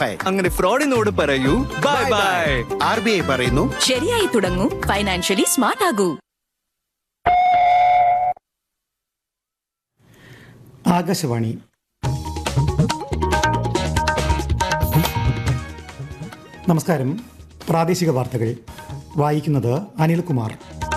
Five അങ്ങനെ ഫ്രോഡിനോട് പറയൂ bye bye R B I പറയുന്നു ശരിയായി തുടങ്ങൂ ഫൈനാൻഷ്യലി സ്മാർട്ട് ആകൂ ആകാശവാണി നമസ്കാരം പ്രാദേശിക വാർത്തകൾ വായിക്കുന്നത് അനിൽകുമാർ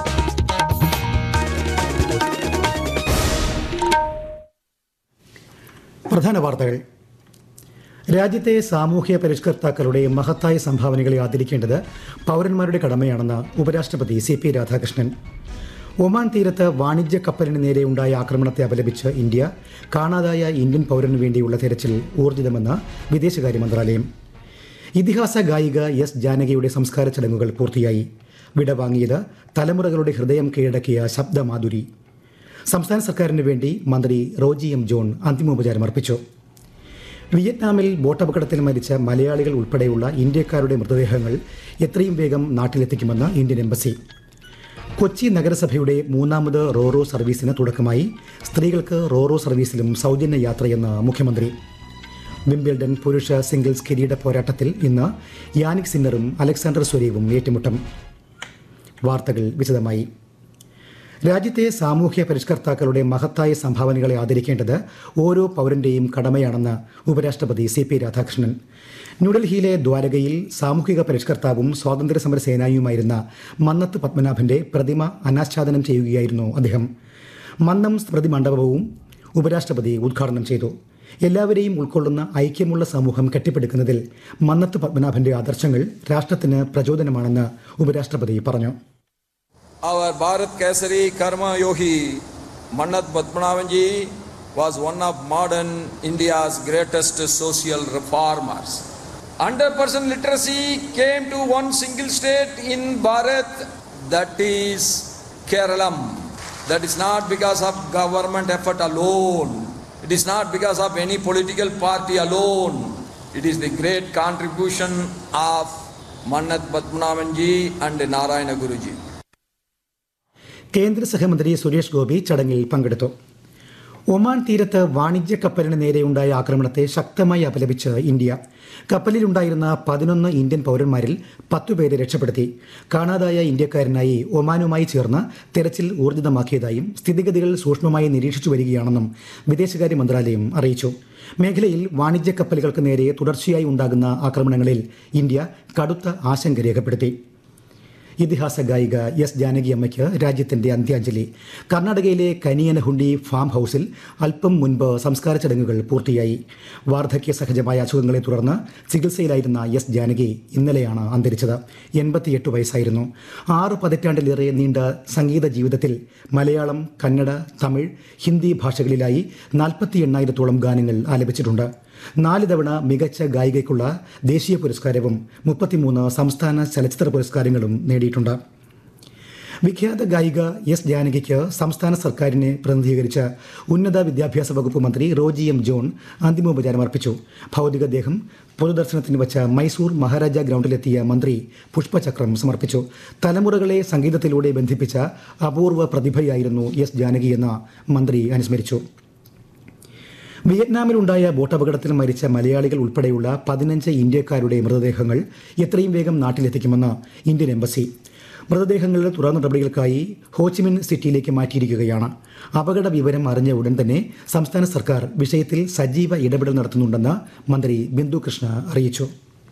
പ്രധാന വാർത്തകൾ രാജ്യത്തെ സാമൂഹ്യ പരിഷ്കർത്താക്കളുടെ മഹത്തായ സംഭാവനകളെ ആദരിക്കേണ്ടത് പൗരന്മാരുടെ കടമയാണെന്ന് ഉപരാഷ്ട്രപതി സി പി രാധാകൃഷ്ണൻ ഒമാൻ തീരത്ത് വാണിജ്യ കപ്പലിന് നേരെ ഉണ്ടായ ആക്രമണത്തെ അപലപിച്ച് ഇന്ത്യ കാണാതായ ഇന്ത്യൻ പൗരന് വേണ്ടിയുള്ള തെരച്ചിൽ ഊർജിതമെന്ന് വിദേശകാര്യ മന്ത്രാലയം ഇതിഹാസ ഗായിക എസ് ജാനകിയുടെ സംസ്കാര ചടങ്ങുകൾ പൂർത്തിയായി വിടവാങ്ങിയത് തലമുറകളുടെ ഹൃദയം കീഴടക്കിയ ശബ്ദമാധുരി സംസ്ഥാന സർക്കാരിന് വേണ്ടി മന്ത്രി റോജി എം ജോൺ അന്തിമോപചാരം അർപ്പിച്ചു വിയറ്റ്നാമിൽ ബോട്ടപകടത്തിൽ മരിച്ച മലയാളികൾ ഉൾപ്പെടെയുള്ള ഇന്ത്യക്കാരുടെ മൃതദേഹങ്ങൾ എത്രയും വേഗം നാട്ടിലെത്തിക്കുമെന്ന് ഇന്ത്യൻ എംബസി കൊച്ചി നഗരസഭയുടെ മൂന്നാമത് റോറോ സർവീസിന് തുടക്കമായി സ്ത്രീകൾക്ക് റോറോ സർവീസിലും സൗജന്യ യാത്രയെന്ന് മുഖ്യമന്ത്രി വിംബിൾഡൺ പുരുഷ സിംഗിൾസ് കിരീട പോരാട്ടത്തിൽ ഇന്ന് യാനിക് സിന്നറും അലക്സാണ്ടർ സ്വരീവും ഏറ്റുമുട്ടും വാർത്തകൾ വിശദമായി രാജ്യത്തെ സാമൂഹ്യ പരിഷ്കർത്താക്കളുടെ മഹത്തായ സംഭാവനകളെ ആദരിക്കേണ്ടത് ഓരോ പൗരന്റെയും കടമയാണെന്ന് ഉപരാഷ്ട്രപതി സി പി രാധാകൃഷ്ണൻ ന്യൂഡൽഹിയിലെ ദ്വാരകയിൽ സാമൂഹിക പരിഷ്കർത്താവും സ്വാതന്ത്ര്യ സമര സേനാനിയുമായിരുന്ന മന്നത്ത് പത്മനാഭന്റെ പ്രതിമ അനാച്ഛാദനം ചെയ്യുകയായിരുന്നു അദ്ദേഹം മന്നം സ്മൃതി മണ്ഡപവും ഉപരാഷ്ട്രപതി ഉദ്ഘാടനം ചെയ്തു എല്ലാവരെയും ഉൾക്കൊള്ളുന്ന ഐക്യമുള്ള സമൂഹം കെട്ടിപ്പടുക്കുന്നതിൽ മന്നത്ത് പത്മനാഭന്റെ ആദർശങ്ങൾ രാഷ്ട്രത്തിന് പ്രചോദനമാണെന്ന് ഉപരാഷ്ട്രപതി പറഞ്ഞു Our Bharat Kesari Karma Yogi Mannat Padmanavan ji was one of modern India's greatest social reformers. 100% literacy came to one single state in Bharat, that is Keralam. That is not because of government effort alone. It is not because of any political party alone. It is the great contribution of Mannat Padmanavan ji and Narayana Guru ji. കേന്ദ്ര സഹമന്ത്രി സുരേഷ് ഗോപി ചടങ്ങിൽ പങ്കെടുത്തു Oman തീരത്ത് വാണിജ്യ കപ്പലിന് നേരെയുണ്ടായ ആക്രമണത്തെ ശക്തമായി അപലപിച്ച് ഇന്ത്യ കപ്പലിലുണ്ടായിരുന്ന പതിനൊന്ന് ഇന്ത്യൻ പൗരന്മാരിൽ പത്തുപേരെ രക്ഷപ്പെടുത്തി കാണാതായ ഇന്ത്യക്കാരനായി ഒമാനുമായി ചേർന്ന് തെരച്ചിൽ ഊർജിതമാക്കിയതായും സ്ഥിതിഗതികൾ സൂക്ഷ്മമായി നിരീക്ഷിച്ചു വരികയാണെന്നും വിദേശകാര്യ മന്ത്രാലയം അറിയിച്ചു മേഖലയിൽ വാണിജ്യ കപ്പലുകൾക്ക് നേരെ തുടർച്ചയായി ഉണ്ടാകുന്ന ആക്രമണങ്ങളിൽ ഇന്ത്യ കടുത്ത ആശങ്ക രേഖപ്പെടുത്തി ഇതിഹാസ ഗായിക എസ് ജാനകിയമ്മയ്ക്ക് രാജ്യത്തിന്റെ അന്ത്യാഞ്ജലി കർണാടകയിലെ കനിയനഹുണ്ടി ഫാം ഹൌസിൽ അല്പം മുൻപ് സംസ്കാര ചടങ്ങുകൾ പൂർത്തിയായി വാർദ്ധക്യ സഹജമായ അസുഖങ്ങളെ തുടർന്ന് ചികിത്സയിലായിരുന്ന എസ് ജാനകി ഇന്നലെയാണ് അന്തരിച്ചത് എൺപത്തിയെട്ട് വയസ്സായിരുന്നു ആറ് പതിറ്റാണ്ടിലേറെ നീണ്ട സംഗീത ജീവിതത്തിൽ മലയാളം കന്നഡ തമിഴ് ഹിന്ദി ഭാഷകളിലായി നാൽപ്പത്തി എണ്ണായിരത്തോളം ഗാനങ്ങൾ ആലപിച്ചിട്ടുണ്ട് നാല് തവണ മികച്ച ഗായികയ്ക്കുള്ള ദേശീയ പുരസ്കാരവും മുപ്പത്തിമൂന്ന് സംസ്ഥാന ചലച്ചിത്ര പുരസ്കാരങ്ങളും നേടിയിട്ടുണ്ട് വിഖ്യാത ഗായിക എസ് ജാനകിക്ക് സംസ്ഥാന സർക്കാരിനെ പ്രതിനിധീകരിച്ച ഉന്നത വിദ്യാഭ്യാസ വകുപ്പ് മന്ത്രി റോജി എം ജോൺ അന്തിമോപചാരം അർപ്പിച്ചു ഭൗതികദേഹം പൊതുദർശനത്തിന് വച്ച മൈസൂർ മഹാരാജ ഗ്രൗണ്ടിലെത്തിയ മന്ത്രി പുഷ്പചക്രം സമർപ്പിച്ചു തലമുറകളെ സംഗീതത്തിലൂടെ ബന്ധിപ്പിച്ച അപൂർവ പ്രതിഭയായിരുന്നു എസ് ജാനകിയെന്ന് മന്ത്രി അനുസ്മരിച്ചു വിയറ്റ്നാമിലുണ്ടായ ബോട്ടപകടത്തിൽ മരിച്ച മലയാളികൾ ഉൾപ്പെടെയുള്ള പതിനഞ്ച് ഇന്ത്യക്കാരുടെ മൃതദേഹങ്ങൾ എത്രയും വേഗം നാട്ടിലെത്തിക്കുമെന്ന് ഇന്ത്യൻ എംബസി മൃതദേഹങ്ങളുടെ തുടർ നടപടികൾക്കായി ഹോച്ചിമിൻ സിറ്റിയിലേക്ക് മാറ്റിയിരിക്കുകയാണ് അപകട വിവരം അറിഞ്ഞ ഉടൻ തന്നെ സംസ്ഥാന സർക്കാർ വിഷയത്തിൽ സജീവ ഇടപെടൽ നടത്തുന്നുണ്ടെന്ന് മന്ത്രി ബിന്ദു കൃഷ്ണ അറിയിച്ചു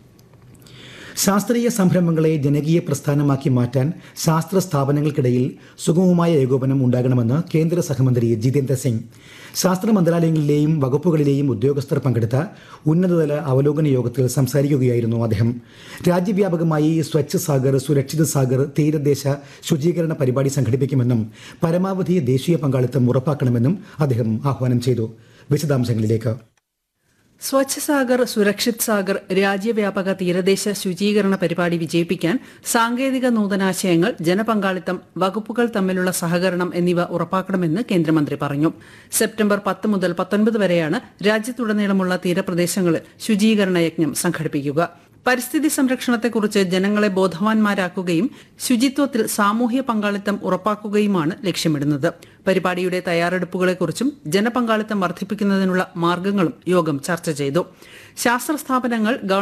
ശാസ്ത്രീയ സംരംഭങ്ങളെ ജനകീയ പ്രസ്ഥാനമാക്കി മാറ്റാൻ ശാസ്ത്ര സ്ഥാപനങ്ങൾക്കിടയിൽ സുഗമമായ ഏകോപനം ഉണ്ടാകണമെന്ന് കേന്ദ്ര സഹമന്ത്രി ജിതേന്ദ്ര സിംഗ് ശാസ്ത്ര മന്ത്രാലയങ്ങളിലെയും വകുപ്പുകളിലെയും ഉദ്യോഗസ്ഥർ പങ്കെടുത്ത ഉന്നതതല അവലോകന യോഗത്തിൽ സംസാരിക്കുകയായിരുന്നു അദ്ദേഹം രാജ്യവ്യാപകമായി സ്വച്ഛ് സാഗർ സുരക്ഷിത് സാഗർ തീരദേശ ശുചീകരണ പരിപാടി സംഘടിപ്പിക്കുമെന്നും പരമാവധി ദേശീയ പങ്കാളിത്തം ഉറപ്പാക്കണമെന്നും അദ്ദേഹം ആഹ്വാനം ചെയ്തു വിശദാംശങ്ങളിലേക്ക് സ്വച്ഛ് സാഗർ സുരക്ഷിത് സാഗർ രാജ്യവ്യാപക തീരദേശ ശുചീകരണ പരിപാടി വിജയിപ്പിക്കാൻ സാങ്കേതിക നൂതനാശയങ്ങൾ ജനപങ്കാളിത്തം വകുപ്പുകൾ തമ്മിലുള്ള സഹകരണം എന്നിവ ഉറപ്പാക്കണമെന്ന് കേന്ദ്രമന്ത്രി പറഞ്ഞു സെപ്റ്റംബർ പത്ത് മുതൽ പത്തൊൻപത് വരെയാണ് രാജ്യത്തുടനീളമുള്ള തീരപ്രദേശങ്ങളിൽ ശുചീകരണ യജ്ഞം സംഘടിപ്പിക്കുക പരിസ്ഥിതി സംരക്ഷണത്തെക്കുറിച്ച് ജനങ്ങളെ ബോധവാന്മാരാക്കുകയും ശുചിത്വത്തിൽ സാമൂഹ്യ പങ്കാളിത്തം ഉറപ്പാക്കുകയുമാണ് ലക്ഷ്യമിടുന്നത് പരിപാടിയുടെ തയ്യാറെടുപ്പുകളെക്കുറിച്ചും ജനപങ്കാളിത്തം വർദ്ധിപ്പിക്കുന്നതിനുള്ള മാർഗങ്ങളും യോഗം ചർച്ച ചെയ്തു ശാസ്ത്ര സ്ഥാപനങ്ങൾ